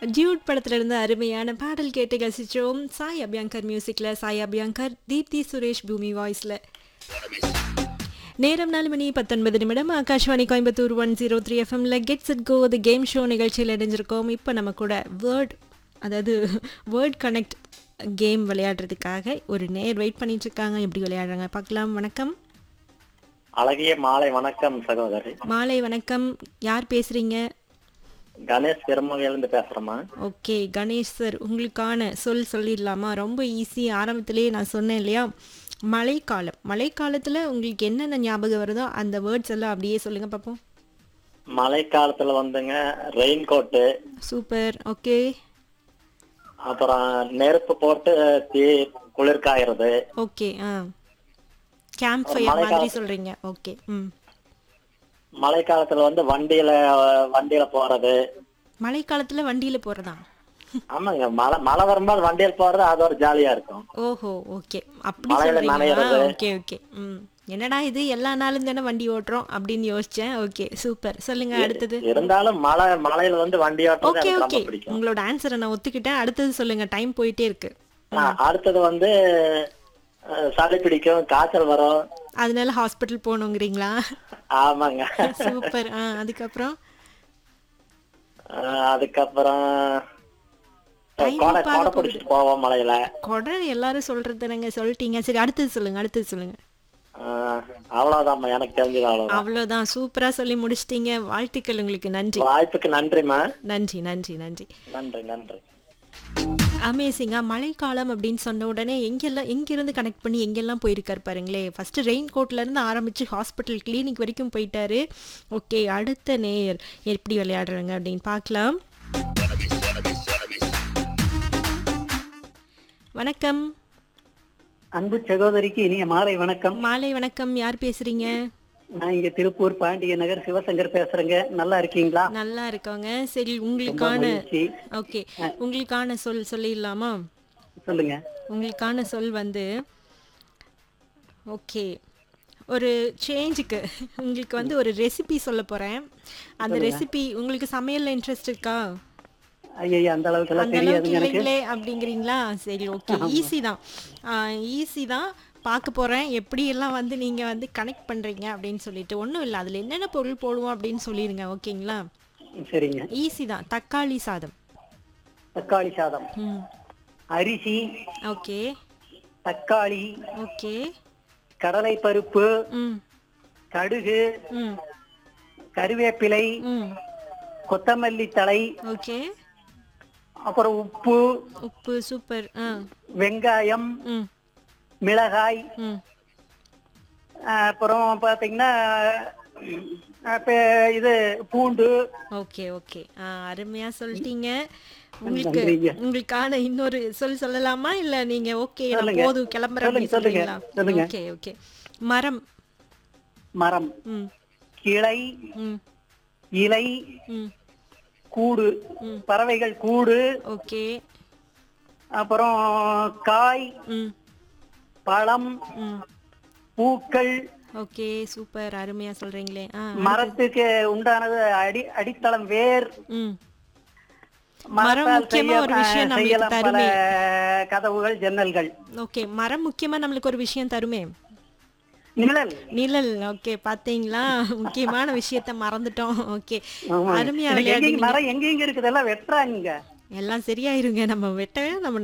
Dude படத்துல இருந்து அருமையான பாடல் கேட்டு ரசிச்சோம் சாய் அபியங்கர் மியூசிக்ல சாய் அபியங்கர் தீப்தி சுரேஷ் பூமி வாய்ஸ்ல நேரம் நாலு மணி பத்தொன்பது நிமிடம் Akashvani Coimbatore one zero three எஃப்எம்ல gets it go the game show நிகழ்ச்சியில் இணைஞ்சிருக்கோம் இப்போ நம்ம கூட வேர்ட் அதாவது வேர்ட் கனெக்ட் கேம் விளையாடுறதுக்காக ஒரு நேர் வெயிட் பண்ணிட்டு இருக்காங்க எப்படி விளையாடுறாங்க பார்க்கலாம் வணக்கம் அழகிய மாலை வணக்கம் சகோதரி மாலை வணக்கம் யார் பேசுறீங்க கணேஷ் பெருமகையிலிருந்து பேசுறேம்மா ஓகே கணேஷ் சார் உங்களுக்கான சொல் சொல்லிடலாமா ரொம்ப ஈஸி ஆரம்பத்திலேயே நான் சொன்னேன் இல்லையா மழைக்காலம் மழைக்காலத்தில் உங்களுக்கு என்னென்ன ஞாபகம் வருதோ அந்த வேர்ட்ஸ் எல்லாம் அப்படியே சொல்லுங்க பார்ப்போம் மழை காலத்துல வந்துங்க ரெயின் கோட்டு சூப்பர் ஓகே அப்புறம் நெருப்பு போட்டு தீ குளிர் காயறது ஓகே ஆ கேம்ப் ஃபயர் மாதிரி சொல்றீங்க ஓகே ம் மழை காலத்துல வந்து வண்டியில வண்டியில போறது மழைக்காலத்தில் வண்டியில் போகிறதா ஆமாங்க மழை மழை வரும்போது வண்டியில போறது அது ஒரு ஜாலியா இருக்கும் ஓஹோ ஓகே அப்படி மழையில சொல்றீங்களா நனையிறது. ஓகே ஓகே ம் என்னடா இது எல்லா நாளும் தானே வண்டி ஓட்டுறோம் அப்படின்னு யோசிச்சேன் ஓகே சூப்பர் சொல்லுங்க அடுத்தது இருந்தாலும் மழை மழையில வந்து வண்டி ஓட்டுறது ஓகே எனக்கு ஓகே ரொம்ப பிடிக்கும் உங்களோட ஆன்சரை நான் ஒத்துக்கிட்டேன் அடுத்தது சொல்லுங்க டைம் போயிட்டே இருக்கு ஆ, அடுத்தது வந்து அஹ், சளி பிடிக்கும் காய்ச்சல் வரும் அதனால ஹாஸ்பிட்டல் போகணுங்கிறீங்களா ஆமாங்க சூப்பர் ஆ அதுக்கப்புறம் அஹ், அதுக்கப்புறம் Time கோடை பாக கோடை பிடிச்சிட்டு போவோம் மழையில கொடை எல்லாரும் சொல்றது நாங்க சொல்லிட்டீங்க சரி அடுத்தது சொல்லுங்க அடுத்தது சொல்லுங்க ஆஹ் அவ்வளவுதாம்மா எனக்கு தெரிஞ்சது அவ்வளவுதான் அவ்வளவுதான் சூப்பரா சொல்லி முடிச்சிட்டீங்க வாழ்த்துக்கள் உங்களுக்கு நன்றி வாய்ப்புக்கு நன்றிம்மா நன்றி நன்றி நன்றி நன்றி நன்றி அமேசிங்கா மழைக்காலம் அப்படின்னு சொன்ன உடனே எங்கெல்லாம் எங்கிருந்து கனெக்ட் பண்ணி எங்கெல்லாம் போயிருக்காரு பாருங்களே ஃபர்ஸ்ட் ரெயின் கோட்ல இருந்து ஆரம்பிச்சு ஹாஸ்பிட்டல் கிளினிக் வரைக்கும் போயிட்டாரு ஓகே அடுத்த நேயர் எப்படி விளையாடுறாங்க அப்படின்னு பார்க்கலாம் வணக்கம் அன்பு சகோதரிக்கு இனிய மாலை வணக்கம் மாலை வணக்கம் யார் பேசுறீங்க நான் இங்க திருப்பூர் பாண்டிய நகர் சிவசங்கர் பேசுறேங்க நல்லா இருக்கீங்களா நல்லா இருக்கவங்க சரி உங்களுக்கான மகிழ்ச்சி. ஓகே உங்களுக்கான சொல் சொல்லிடலாமா சொல்லுங்க உங்களுக்கான சொல் வந்து ஓகே ஒரு சேஞ்சுக்கு உங்களுக்கு வந்து ஒரு ரெசிபி சொல்ல போறேன் அந்த ரெசிபி உங்களுக்கு சமையல்ல இன்ட்ரெஸ்ட் இருக்கா ஐயா அந்த அளவுக்கு எல்லாம் அந்த அளவுக்கு தெரியாதுங்க எனக்கு இல்லைங்களே அப்படிங்கிறீங்களா சரி ஓகே ஈஸி தான் ஈஸி தான் பார்க்க போறேன் எப்படி எல்லாம் வந்து நீங்க வந்து கனெக்ட் பண்றீங்க அப்படின்னு சொல்லிட்டு ஒன்றும் இல்லை அதுல என்னென்ன பொருள் போடுவோம் அப்படின்னு சொல்லிடுங்க ஓகேங்களா சரிங்க ஈஸி தான் தக்காளி சாதம் தக்காளி சாதம் ம் அரிசி ஓகே தக்காளி ஓகே கடலை பருப்பு ம் கடுகு ம் கருவேப்பிலை ம் கொத்தமல்லி தழை ஓகே அப்புறம் உப்பு உப்பு சூப்பர் ஆ வெங்காயம் ம் மிளகாய் ம் அஹ், அப்புறம் பாத்தீங்கன்னா அப்ப இது பூண்டு ஓகே ஓகே ஆ அருமையா சொல்லிட்டீங்க உங்களுக்கு நன்றிங்க. உங்களுக்கான இன்னொரு சொல் சொல்லலாமா இல்ல நீங்க ஓகே நான் சொல்லுங்க. போதும் கிளம்புறேன் சொல்லுங்க, அப்படின்னு சொல்லுங்க, சொல்றீங்களா சொல்லுங்க. ஓகே ஓகே மரம் மரம் ம் கிளை ம் இலை ம் கூடு பறவைகள் கூடு ஓகே அப்புறம் காய் ம் பழம் ம் பூக்கள் ஓகே சூப்பர் அருமையா சொல்றீங்களே ஆ மரத்துக்கு உண்டானது அடி அடித்தளம் வேர் ம் மரம் மரத்தால் முக்கியமா ஒரு செய்ய- விஷயம் நம்மளுக்கு செய்யலாம் பல தருமே கதவுகள் ஜன்னல்கள் ஓகே மரம் முக்கியமா நம்மளுக்கு ஒரு விஷயம் தருமே நிழல் நிழல் ஓகே பாத்தீங்களா முக்கியமான விஷயத்த மறந்துட்டோம் ஓகே ஆமா. அருமையா எனக்கு எங்கேயும் விளையாடுங்க மரம் எங்கெங்க இருக்குதெல்லாம் வெட்டுறாங்க எல்லாம் சரியாயிருங்க நம்ம வெட்டவே நம்ம